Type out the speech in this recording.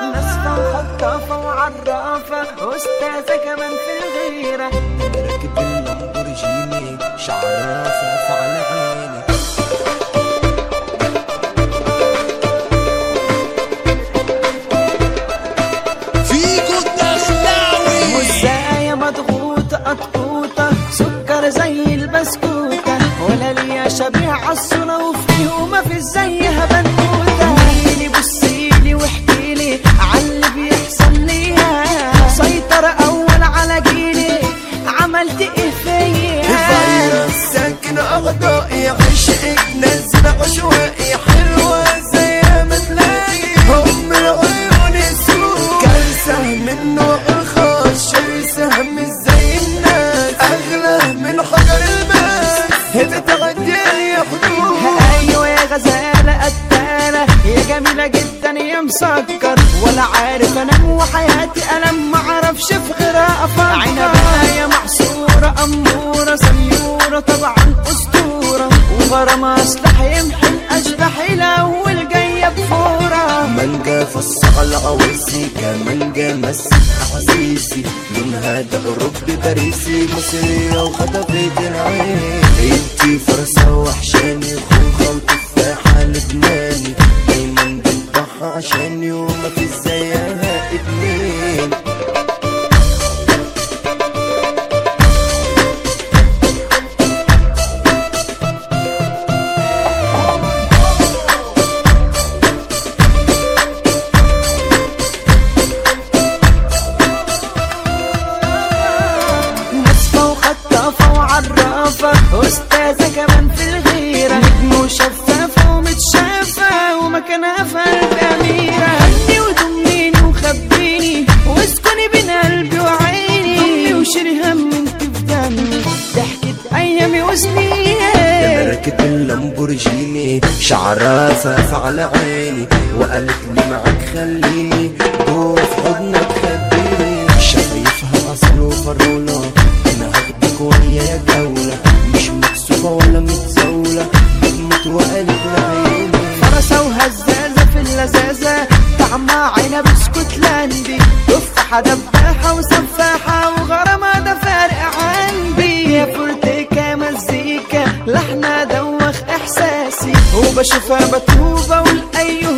نصفة وخطافة وعرافة أستاذة كمان في الغيرة راكب اللامبورجيني شعرها فاف على عيني فيكو الدخلاوي وازاي مضغوطة قطقوطة سكر زي البسكوتة ولا ليا شبيع عالصورة وفيه وما في زيها بنوتة قوليلي بصيلي واحكيلي عاللي بيحصل ليها سيطرة أول على جيلي عملت ايه فيا فيروس ساكن أعضائي عشقك نزل عشوائي حلوة زي ما تلاقي هم العيون السوق كارثة من نوع الخاص شرسة مش زي الناس أغلى من حجر الماس بتعدي أي حدود ايوه يا غزالة قتالة يا جميلة جدا يا مسكر ولا عارف انام وحياتي الم معرفش في غيرها افكر عنبها يا محصورة امورة سيورة طبعا اسطورة وغرام اسلح يمحي الاشباح الاول جاية بفورة مانجا فص على عويسي كمانجا مسك حسيسي لونها ده اوروبي باريسي مصرية وخطفت العين انتي فرصة وحشاني خوخة وتفاحة لبناني دايما بنضحى عشاني وما في زيها اتنين نصفة وخطافة وعرافة أستاذة كمان في الغيرة نجم وشفافة ومتشافة ومكانها في قلب أميرة هدي وضميني وخبيني واسكني بين قلبي وعيني ضمي وشيلي هم انت في دمي ضحكة أيامي وسنيني راكب اللامبورجيني شعرها فاف على عيني وقالت لي معاك خليني جوه في حضنك خبيني شفايفها اصل وفرولة انا هاخدك ويا جولة مش مكسوفة ولا متزولة بتموت وقالت لعيني فرسة وهزازة في اللذاذة طعمها عنب اسكتلندي تفاحة دباحة وسفاحة وغرامة ده فارق عندي يا فورتيكا مزيكا لحنها دوخ احساسي وبشوفها بتوبة والايوه